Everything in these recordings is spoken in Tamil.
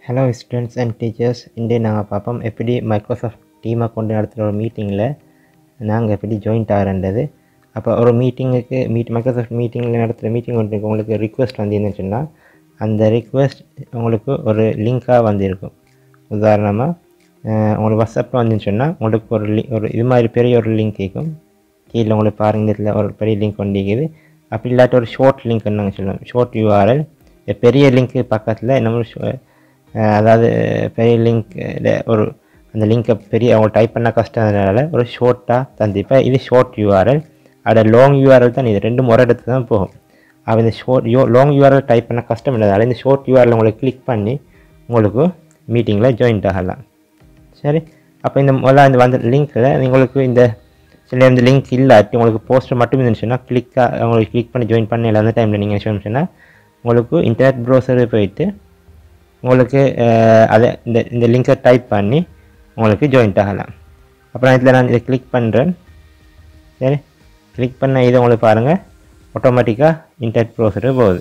ஹலோ ஸ்டூடெண்ட்ஸ் அண்ட் டீச்சர்ஸ் இன்றைய நாங்கள் பார்ப்போம் எப்படி மைக்ரோசாஃப்ட் டீமை கொண்டு நடத்துகிற ஒரு மீட்டிங்கில் நாங்கள் எப்படி ஜாயின்ட் ஆகிறன்றது அப்போ ஒரு மீட்டிங்குக்கு மீட் மைக்ரோசாஃப்ட் மீட்டிங்கில் நடத்துகிற மீட்டிங் ஒன்று உங்களுக்கு ரிக்வெஸ்ட் வந்தீங்கன்னு சொன்னால் அந்த ரிக்வெஸ்ட் உங்களுக்கு ஒரு லிங்காக வந்திருக்கும் உதாரணமாக உங்களுக்கு வாட்ஸ்அப்பில் வந்துன்னு சொன்னால் உங்களுக்கு ஒரு லி ஒரு இது மாதிரி பெரிய ஒரு லிங்க் கேட்கும் கீழே உங்களுக்கு பாருங்க இதில் ஒரு பெரிய லிங்க் கொண்டிருக்குது அப்படி இல்லாட்டி ஒரு ஷார்ட் லிங்க் நாங்கள் சொல்லுவோம் ஷார்ட் யூஆர்எல் பெரிய லிங்க்கு பக்கத்தில் நம்ம ஷோ- அஹ் அதாவது பெரிய லிங்க் ஒரு அந்த லிங்க்கை பெரிய அவங்க டைப் பண்ண கஷ்டம்னால ஒரு ஷார்ட்டாக தந்திப்பேன் இது ஷார்ட் யூஆர்எல் அதோட லாங் யூஆர்எல் தான் இது ரெண்டும் ஒரு இடத்துல தான் போகும் அப்போ இந்த short U long URL type பண்ண கஷ்டம் இல்லாதனால இந்த ஷார்ட் யூஆர்எல் உங்களுக்கு கிளிக் பண்ணி உங்களுக்கு மீட்டிங்கில் ஜாயின்ட் ஆகலாம் சரி அப்போ இந்த முதல்ல இந்த வந்த லிங்க்கில் உங்களுக்கு இந்த சில இந்த லிங்க் இல்லாட்டி உங்களுக்கு போஸ்டர் மட்டும் இருந்துச்சுன்னா கிளிக்காக உங்களுக்கு கிளிக் பண்ணி ஜாயின் பண்ணல அந்த டைமில் நீங்கள் சொன்னீங்கன்னா உங்களுக்கு இன்டர்நெட் ப்ரௌசரு போயிட்டு உங்களுக்கு அஹ், அதை இந்த இந்த லிங்கை டைப் பண்ணி உங்களுக்கு ஜாயின்ட் ஆகலாம் அப்புறம் இதில் நான் இதை கிளிக் பண்ணுறேன் சரி கிளிக் பண்ண இதை உங்களுக்கு பாருங்கள் ஆட்டோமேட்டிக்காக இன்டர்நெட் ப்ரௌசரு போகுது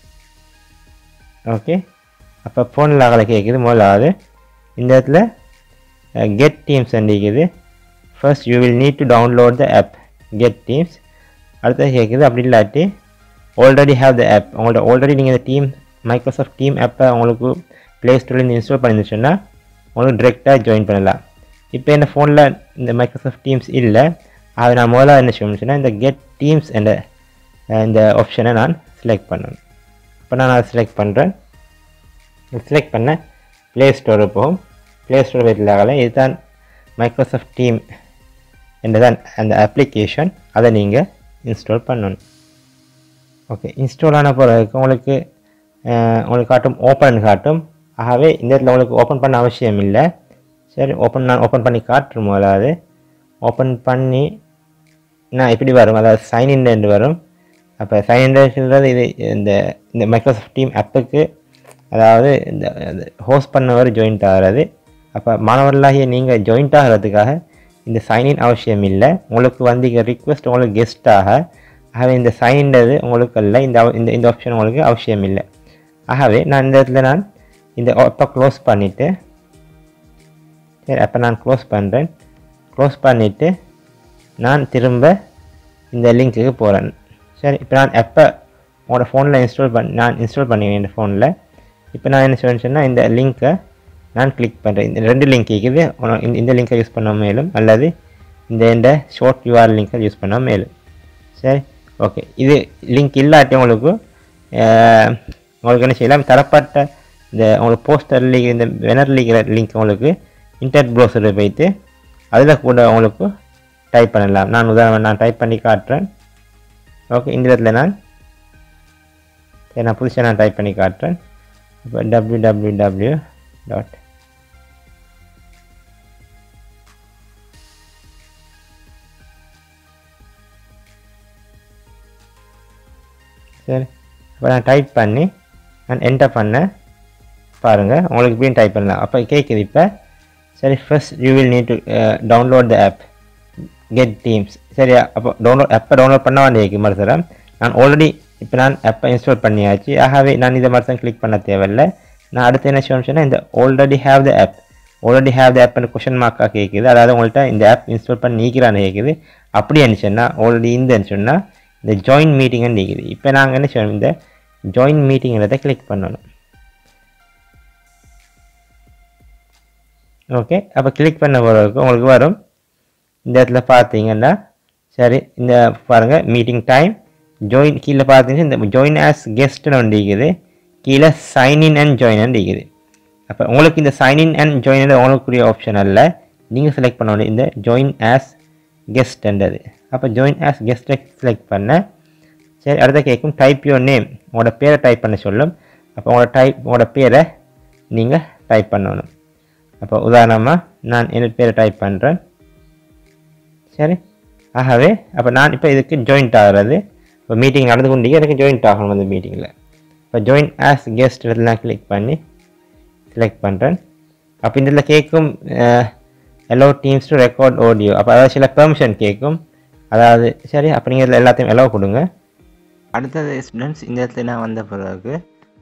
ஓகே அப்போ ஃபோனில் ஆகலை கேட்குது முதலாவது இந்த இடத்துல கெட் டீம்ஸ் இருக்குது first you will need to download the app get Teams அடுத்தது கேட்குது அப்படி இல்லாட்டி ஆல்ரெடி ஹேவ் த ஆப் உங்கள்ட்ட ஆல்ரெடி நீங்கள் இந்த டீம் மைக்ரோசாஃப்ட் டீம் ஆப்பை உங்களுக்கு ப்ளே ஸ்டோர்லேருந்து இன்ஸ்டால் பண்ணிருந்துச்சுன்னா உங்களுக்கு டிரெக்டாக ஜாயின் பண்ணலாம் இப்போ என்ன ஃபோனில் இந்த மைக்ரோசாஃப்ட் டீம்ஸ் இல்லை அதை நான் முதல்ல என்ன செய்யணும்னா இந்த கெட் டீம்ஸ் என்ற அஹ், இந்த ஆப்ஷனை நான் செலக்ட் பண்ணணும் இப்போ நான் அதை செலக்ட் பண்ணுறேன் செலக்ட் பண்ண ப்ளே ஸ்டோரு போகும் ப்ளே ஸ்டோர் வீட்டில் ஆகலை இதுதான் மைக்ரோசாஃப்ட் டீம் என்றதான் அந்த அப்ளிகேஷன் அதை நீங்கள் இன்ஸ்டால் பண்ணணும் ஓகே இன்ஸ்டால் ஆன பிறகு உங்களுக்கு அஹ், உங்களுக்கு காட்டும் ஓப்பன் காட்டும் ஆகவே இந்த இடத்துல உங்களுக்கு ஓப்பன் பண்ண அவசியம் இல்லை சரி ஓப்பன் நான் ஓப்பன் பண்ணி காட்டுறோம் முதலாவது ஓப்பன் பண்ணி நான் எப்படி வரும் அதாவது சைன் இன் என்று வரும் அப்போ சைன் இன்றது இது இந்த இந்த மைக்ரோசாஃப்ட் டீம் ஆப்புக்கு அதாவது இந்த ஹோஸ்ட் பண்ணவர் ஜாயின்ட் ஆகிறது அப்போ மாணவர்களாகிய நீங்கள் ஜாயின்ட் ஆகிறதுக்காக இந்த சைன்இன் அவசியம் இல்லை உங்களுக்கு வந்து ரிக்வெஸ்ட் உங்களுக்கு கெஸ்ட்டாக ஆகவே இந்த சைன்ன்றது உங்களுக்கு இல்லை இந்த அவ- இந்த இந்த ஆப்ஷன் உங்களுக்கு அவசியம் இல்லை ஆகவே நான் இந்த இடத்துல நான் இந்த ஆப்பை க்ளோஸ் பண்ணிவிட்டு சரி அப்போ நான் க்ளோஸ் பண்ணுறேன் க்ளோஸ் பண்ணிவிட்டு நான் திரும்ப இந்த லிங்க்குக்கு போகிறேன் சரி இப்போ நான் எப்போ உங்களோட ஃபோனில் இன்ஸ்டால் பண்ணி நான் இன்ஸ்டால் பண்ணிக்கிறேன் இந்த ஃபோனில் இப்போ நான் என்ன சொல்றேன்னு சொன்னா இந்த லிங்க்கை நான் கிளிக் பண்ணுறேன் இந்த ரெண்டு லிங்க் இருக்குது உன- இந்த- இந்த லிங்கை யூஸ் பண்ண மேலும் அல்லது இந்த இந்த ஷார்ட் யூஆர் லிங்கை யூஸ் பண்ண மேலும் சரி ஓகே இது லிங்க் இல்லாட்டி உங்களுக்கு அஹ், உங்களுக்கு என்ன செய்யலாம் தரப்பட்ட இந்த உங்களுக்கு போஸ்டர் லீக் இந்த வெனர் லீக்கிற லிங்க் உங்களுக்கு இன்டர்நெட் ப்ரௌசரில் போயிட்டு அதில் கூட உங்களுக்கு டைப் பண்ணலாம் நான் உதாரணம் நான் டைப் பண்ணி காட்டுறேன் ஓகே இந்த இடத்துல நான் சரி நான் புதுசாக நான் டைப் பண்ணி காட்டுறேன் இப்போ டபிள்யூ டபிள்யூ டபிள்யூ டாட் சரி இப்போ நான் டைப் பண்ணி நான் என்டர் பண்ண பாருங்கள் உங்களுக்கு இப்படியும் டைப் பண்ணலாம் அப்போ கேட்குது இப்போ சரி first you will need to download the app get Teams சரியா அப்போ டவுன்லோட் ஆப்பை டவுன்லோட் பண்ண வேண்டிய மறுசரம் நான் ஆல்ரெடி இப்போ நான் ஆப்பை இன்ஸ்டால் பண்ணியாச்சு ஆகவே நான் இதை மாதிரி தான் கிளிக் பண்ண தேவையில்லை நான் அடுத்து என்ன செய்யணும் சொன்னால் இந்த already have the app already have the ஆப்னு கொஷன் மார்க்காக கேட்குது அதாவது உங்கள்கிட்ட இந்த ஆப் இன்ஸ்டால் பண்ணி நீக்கிறான்னு கேட்குது அப்படி இருந்துச்சுன்னா ஆல்ரெடி இருந்துன்னு சொன்னால் இந்த ஜாயின் மீட்டிங்னு நீக்குது இப்போ நாங்கள் என்ன செய்யணும் இந்த ஜாயின் மீட்டிங்கிறத கிளிக் பண்ணணும் ஓகே அப்போ கிளிக் பண்ண பிறகு உங்களுக்கு வரும் இந்த இடத்துல பார்த்தீங்கன்னா சரி இந்த பாருங்கள் மீட்டிங் டைம் ஜாயின் கீழே பார்த்தீங்கன்னா இந்த ஜாயின் ஆஸ் கெஸ்ட்னு ஒன்று இருக்குது கீழே சைன் இன் அண்ட் ஜாயின் இருக்குது அப்போ உங்களுக்கு இந்த சைன் இன் அண்ட் ஜாயின் உங்களுக்குரிய ஆப்ஷன் அல்ல நீங்கள் செலக்ட் பண்ண வேண்டிய இந்த ஜாயின் ஆஸ் கெஸ்ட்ன்றது அப்போ ஜாயின் ஆஸ் கெஸ்ட்டை செலக்ட் பண்ண சரி அடுத்த கேட்கும் டைப் யோர் நேம் உங்களோட பேரை டைப் பண்ண சொல்லும் அப்போ உங்களோட டைப் உங்களோட பேரை நீங்கள் டைப் பண்ணணும் அப்போ உதாரணமாக நான் என் பேரை டைப் பண்ணுறேன் சரி ஆகவே அப்போ நான் இப்போ இதுக்கு ஜாயின்ட் ஆகிறது இப்போ மீட்டிங் நடந்து கொண்டே எனக்கு ஜாயின்ட் ஆகணும் அந்த மீட்டிங்கில் இப்போ ஜாயின் ஆஸ் கெஸ்ட் இதெல்லாம் கிளிக் பண்ணி செலக்ட் பண்ணுறேன் அப்போ இதில் கேட்கும் allow Teams to record audio அப்போ அதாவது சில பெர்மிஷன் கேட்கும் அதாவது சரி அப்போ நீங்கள் இதில் எல்லாத்தையும் எலோ கொடுங்க அடுத்தது ஸ்டூடெண்ட்ஸ் இந்த இடத்துல நான் வந்த பிறகு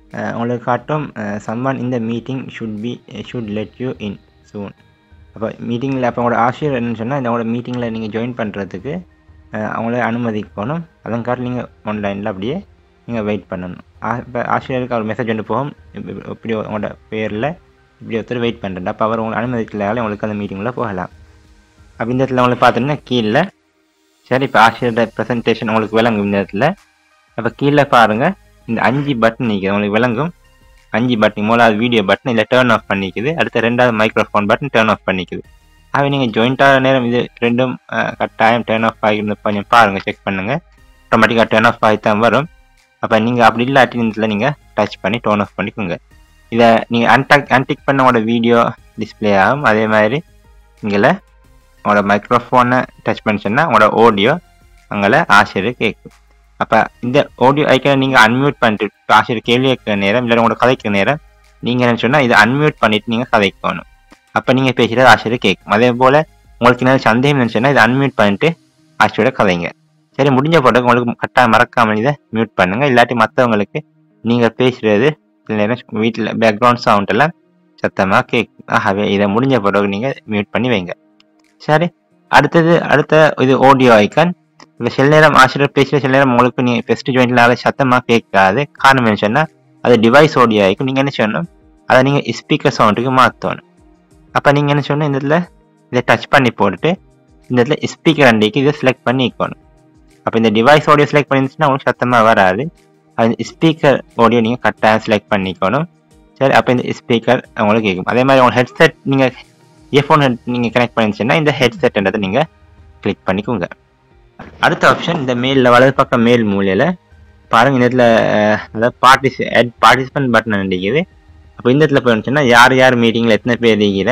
அஹ், உங்களுக்கு காட்டும் சம்மான் இந்த meeting should be should let you in soon அப்போ மீட்டிங்கில் அப்போ உங்களோட ஆசிரியர் என்னன்னு சொன்னால் இந்த உங்களோட மீட்டிங்கில் நீங்கள் ஜாயின் பண்ணுறதுக்கு அவங்கள அனுமதிக்கணும் அதன் காரணம் நீங்கள் ஆன்லைனில் அப்படியே நீங்கள் வெயிட் பண்ணணும் இப்போ ஆசிரியருக்கு அவர் மெசேஜ் ஒன்று போகும் இப்ப- இப்ப- இப்படி உங்களோட பேரில் இப்படி ஒருத்தர் வெயிட் பண்ணுறேன் அப்போ அவர் உங்களை அனுமதிக்கலால உங்களுக்கு அந்த மீட்டிங்கில் போகலாம் அப்போ இந்த இடத்துல உங்களுக்கு பார்த்தீங்கன்னா கீழே சரி இப்போ ஆசிரியரோட ப்ரெசன்டேஷன் உங்களுக்கு விளங்கும் இந்த இடத்துல அப்போ கீழே பாருங்கள் இந்த அஞ்சு பட்டன் நிற்கிது உங்களுக்கு விளங்கும் அஞ்சு பட்டன் மூணாவது வீடியோ பட்டன் இதில் டேர்ன் ஆஃப் பண்ணிக்குது அடுத்த ரெண்டாவது மைக்ரோஃபோன் பட்டன் டேர்ன் ஆஃப் பண்ணிக்குது ஆகவே நீங்கள் ஜாயிண்ட் ஆகிற நேரம் இது ரெண்டும் அஹ், கட்டாயம் டேர்ன் ஆஃப் ஆகிருந்து கொஞ்சம் பாருங்கள் செக் பண்ணுங்கள் ஆட்டோமேட்டிக்காக டேர்ன் ஆஃப் ஆகி தான் வரும் அப்போ நீங்கள் அப்படி இல்லாட்டி இதில் நீங்கள் டச் பண்ணி டோன் ஆஃப் பண்ணிக்கோங்க இதை நீங்கள் அன்டாக் அன்டிக் பண்ண உங்களோட வீடியோ டிஸ்ப்ளே ஆகும் அதே மாதிரி இங்கே உங்களோட மைக்ரோஃபோனை டச் பண்ணிச்சோன்னா உங்களோட ஆடியோ அங்கே ஆசிரியர் கேட்கும் அப்போ இந்த ஆடியோ ஐக்கனை நீங்கள் அன்மியூட் பண்ணிட்டு இப்ப ஆசிரியர் கேள்வி கேட்குற நேரம் இல்லை உங்களோட கதைக்கிற நேரம் நீங்கள் என்ன சொன்னால் இதை அன்மியூட் பண்ணிட்டு நீங்கள் கதைக்கணும் அப்போ நீங்கள் பேசுகிறது ஆசிரியர் கேட்கும் அதே போல் உங்களுக்கு என்ன சந்தேகம் இருந்துச்சுன்னா இதை அன்மியூட் பண்ணிட்டு ஆசிரியரோட கதைங்க சரி முடிஞ்ச பிறகு உங்களுக்கு கட்டாயம் மறக்காமல் இதை மியூட் பண்ணுங்க இல்லாட்டி மற்றவங்களுக்கு நீங்கள் பேசுகிறது சில நேரம் வீட்டில் பேக்ரவுண்ட் சவுண்ட் எல்லாம் சத்தமாக கேட்கும் ஆகவே இதை முடிஞ்ச பிறகு நீங்கள் மியூட் பண்ணி வைங்க சரி அடுத்தது அடுத்த இது ஆடியோ ஐக்கான் இப்போ சில நேரம் ஆசிரியர் பேசுகிற சில நேரம் உங்களுக்கு நீங்கள் ஃபெஸ்ட் ஜாயிண்ட்ல சத்தமாக கேட்காது காரணம் என்ன சொன்னால் அது டிவைஸ் ஆடியோ ஆயிக்கும் நீங்கள் என்ன செய்யணும் அதை நீங்கள் ஸ்பீக்கர் சவுண்டுக்கு மாற்றணும் அப்போ நீங்கள் என்ன சொன்னால் இந்த இடத்துல இதை டச் பண்ணி போட்டுட்டு இந்த இடத்துல ஸ்பீக்கர் அண்டிக்கு இதை செலக்ட் பண்ணிக்கணும் அப்போ இந்த டிவைஸ் ஆடியோ செலக்ட் பண்ணிருந்துச்சுன்னா உங்களுக்கு சத்தமாக வராது அது ஸ்பீக்கர் ஆடியோ நீங்கள் கரெக்டாக செலக்ட் பண்ணிக்கணும் சரி அப்போ இந்த ஸ்பீக்கர் உங்களுக்கு கேட்கும் அதே மாதிரி உங்கள் ஹெட்செட் நீங்கள் இயர்ஃபோன் ஹெட் நீங்கள் கனெக்ட் பண்ணிருந்துச்சுன்னா இந்த ஹெட்செட்ன்றதை நீங்கள் கிளிக் பண்ணிக்கோங்க அடுத்த ஆப்ஷன் இந்த மேலில் வலது பக்கம் மேல் மூலையில் பாருங்க இந்த இடத்துல அஹ், அதாவது பார்ட்டிசி அட் பார்ட்டிசிபென்ட் பட்டன் அடிக்குது அப்போ இந்த இடத்துல போயிருந்துச்சுன்னா யார் யார் மீட்டிங்கில் எத்தனை பேர் இருக்கிற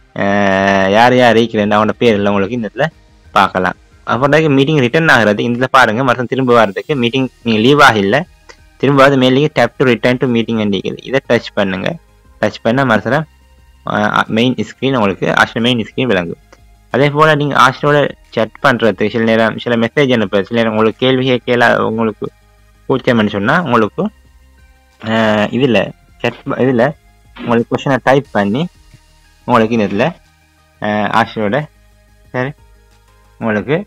அஹ், யார் யார் இருக்கிறேன் அவனோட பேர் எல்லாம் உங்களுக்கு இந்த இடத்துல பார்க்கலாம் அப்புறம் மீட்டிங் ரிட்டர்ன் ஆகிறது இந்த இடத்துல பாருங்க மறுபடியும் திரும்ப வர்றதுக்கு மீட்டிங் நீங்கள் லீவ் ஆகல திரும்ப அது மேலேயே tap to return to meeting அண்டிக்குது இதை டச் பண்ணுங்க டச் பண்ணால் மறுசரம் மெயின் ஸ்க்ரீன் உங்களுக்கு ஆஷியர் மெயின் ஸ்க்ரீன் விளங்கும் அதே போல் நீங்கள் ஆஷியோட chat பண்ணுறதுக்கு சில நேரம் சில மெசேஜ் அனுப்ப சில நேரம் உங்களுக்கு கேள்வி கேட்கல உங்களுக்கு கூச்சம்னு சொன்னால் உங்களுக்கு இதில் chat இதில் உங்களுக்கு கொஷனை டைப் பண்ணி உங்களுக்கு இந்த இதில் ஆஷியோட சரி உங்களுக்கு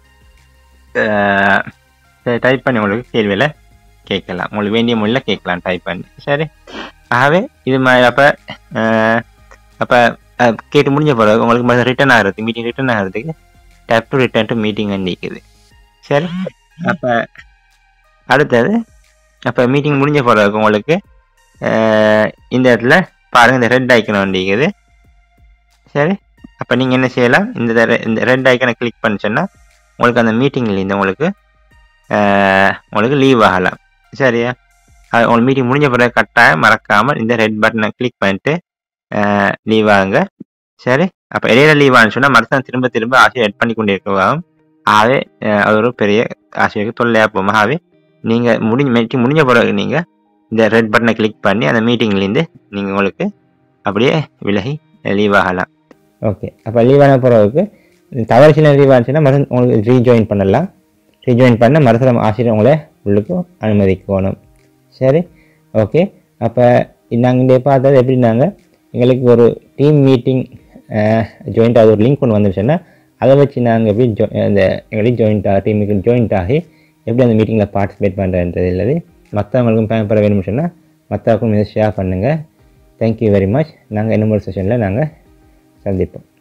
டைப் பண்ணி உங்களுக்கு கேள்வியில் கேட்கலாம் உங்களுக்கு வேண்டிய மொழியில் கேட்கலாம் டைப் பண்ணி சரி ஆகவே இது மாதிரி அப்போ அப்போ கேட்டு முடிஞ்ச பிறகு உங்களுக்கு ரிட்டர்ன் ஆகிறது மீட்டிங் ரிட்டர்ன் ஆகிறதுக்கு tap to return to meeting நிற்குது சரி அப்போ அடுத்தது அப்போ மீட்டிங் முடிஞ்ச பிறகு உங்களுக்கு அஹ், இந்த இடத்துல பாருங்கள் இந்த ரெட் ஐக்கன் வண்டிக்குது சரி அப்போ நீங்கள் என்ன செய்யலாம் இந்த re- இந்த ரெட் ஐக்கனை கிளிக் பண்ணிச்சோன்னா உங்களுக்கு அந்த மீட்டிங்லேருந்து உங்களுக்கு அஹ், உங்களுக்கு லீவ் ஆகலாம் சரியா அது உங்களுக்கு மீட்டிங் முடிஞ்ச பிறகு கட்டாயம் மறக்காமல் இந்த ரெட் பட்டனை கிளிக் பண்ணிட்டு லீவ் ஆகுங்க சரி அப்போ இடையில லீவ் ஆன்னு சொன்னால் மறுத்தான் திரும்ப திரும்ப ஆசையை எட் பண்ணி கொண்டே இருக்கவும் ஆகவே அஹ், அது ஒரு பெரிய ஆசைக்கு தொல்லையாக போகும் ஆகவே நீங்கள் முடிஞ்ச மீட்டிங் முடிஞ்ச பிறகு நீங்கள் இந்த ரெட் பட்டனை கிளிக் பண்ணி அந்த மீட்டிங்லேருந்து நீங்கள் உங்களுக்கு அப்படியே விலகி லீவ் ஆகலாம் ஓகே அப்போ லீவ் ஆன பிறகு தவறு சில லீவ் ஆச்சுன்னா மறுபடியும் உங்களுக்கு ரீஜாயின் பண்ணலாம் ரீஜாயின் பண்ண மறுசலம் ஆசிரியர் உங்களை உள்ளுக்கு அனுமதிக்கணும் சரி ஓகே அப்போ நாங்கள் இங்கே பார்த்தது எப்படின்னாங்க எங்களுக்கு ஒரு டீம் மீட்டிங் ஜாயிண்ட் அது ஒரு லிங்க் ஒன்று வந்துருச்சுன்னா அதை வச்சு நாங்கள் எப்படி ஜோ அந்த எங்களுக்கு ஜாயிண்ட் டீமுக்கு ஜாயிண்ட் ஆகி எப்படி அந்த மீட்டிங்கில் பார்ட்டிசிபேட் பண்ணுறன்றது இல்லது மற்றவங்களுக்கும் பயன்பெற வேணும்னு சொன்னால் மற்றவங்களுக்கும் இதை ஷேர் பண்ணுங்கள் தேங்க்யூ வெரி மச் நாங்கள் இன்னும் ஒரு செஷனில் நாங்கள் சந்திப்போம்